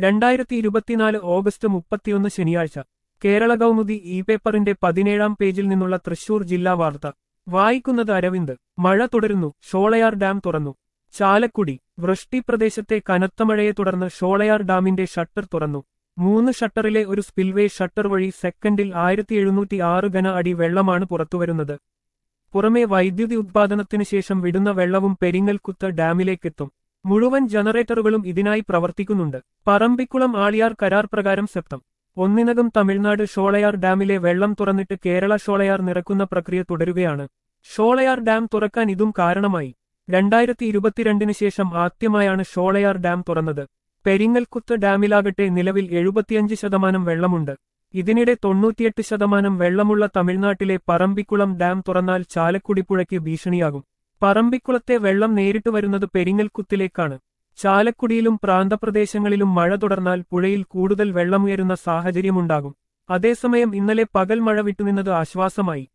രണ്ടായിരത്തി ഇരുപത്തിനാല് ഓഗസ്റ്റ് മുപ്പത്തിയൊന്ന് ശനിയാഴ്ച കേരള കൗമുദി ഇ പേപ്പറിന്റെ പതിനേഴാം പേജിൽ നിന്നുള്ള തൃശൂർ ജില്ലാ വാർത്ത വായിക്കുന്നത് അരവിന്ദ് മഴ തുടരുന്നു ഷോളയാർ ഡാം തുറന്നു ചാലക്കുടി വൃഷ്ടി പ്രദേശത്തെ കനത്ത മഴയെ തുടർന്ന് ഷോളയാർ ഡാമിന്റെ ഷട്ടർ തുറന്നു മൂന്ന് ഷട്ടറിലെ ഒരു സ്പിൽവേ ഷട്ടർ വഴി സെക്കൻഡിൽ ആയിരത്തി എഴുന്നൂറ്റി ആറ് ഘന അടി വെള്ളമാണ് പുറത്തുവരുന്നത് പുറമെ വൈദ്യുതി ഉത്പാദനത്തിനു ശേഷം വിടുന്ന വെള്ളവും പെരിങ്ങൽക്കുത്ത് ഡാമിലേക്കെത്തും മുഴുവൻ ജനറേറ്ററുകളും ഇതിനായി പ്രവർത്തിക്കുന്നുണ്ട് പറമ്പിക്കുളം ആളിയാർ കരാർ പ്രകാരം സെപ്റ്റം ഒന്നിനകം തമിഴ്നാട് ഷോളയാർ ഡാമിലെ വെള്ളം തുറന്നിട്ട് കേരള ഷോളയാർ നിറക്കുന്ന പ്രക്രിയ തുടരുകയാണ് ഷോളയാർ ഡാം തുറക്കാൻ ഇതും കാരണമായി രണ്ടായിരത്തി ഇരുപത്തിരണ്ടിന് ശേഷം ആദ്യമായാണ് ഷോളയാർ ഡാം തുറന്നത് പെരിങ്ങൽക്കുത്ത് ഡാമിലാകട്ടെ നിലവിൽ എഴുപത്തിയഞ്ച് ശതമാനം വെള്ളമുണ്ട് ഇതിനിടെ തൊണ്ണൂറ്റിയെട്ട് ശതമാനം വെള്ളമുള്ള തമിഴ്നാട്ടിലെ പറമ്പിക്കുളം ഡാം തുറന്നാൽ ചാലക്കുടി പുഴയ്ക്ക് ഭീഷണിയാകും പറമ്പിക്കുളത്തെ വെള്ളം നേരിട്ട് വരുന്നത് പെരിങ്ങൽക്കുത്തിലേക്കാണ് ചാലക്കുടിയിലും പ്രാന്തപ്രദേശങ്ങളിലും മഴ തുടർന്നാൽ പുഴയിൽ കൂടുതൽ വെള്ളമുയരുന്ന സാഹചര്യമുണ്ടാകും അതേസമയം ഇന്നലെ പകൽ മഴ വിട്ടുനിന്നത് ആശ്വാസമായി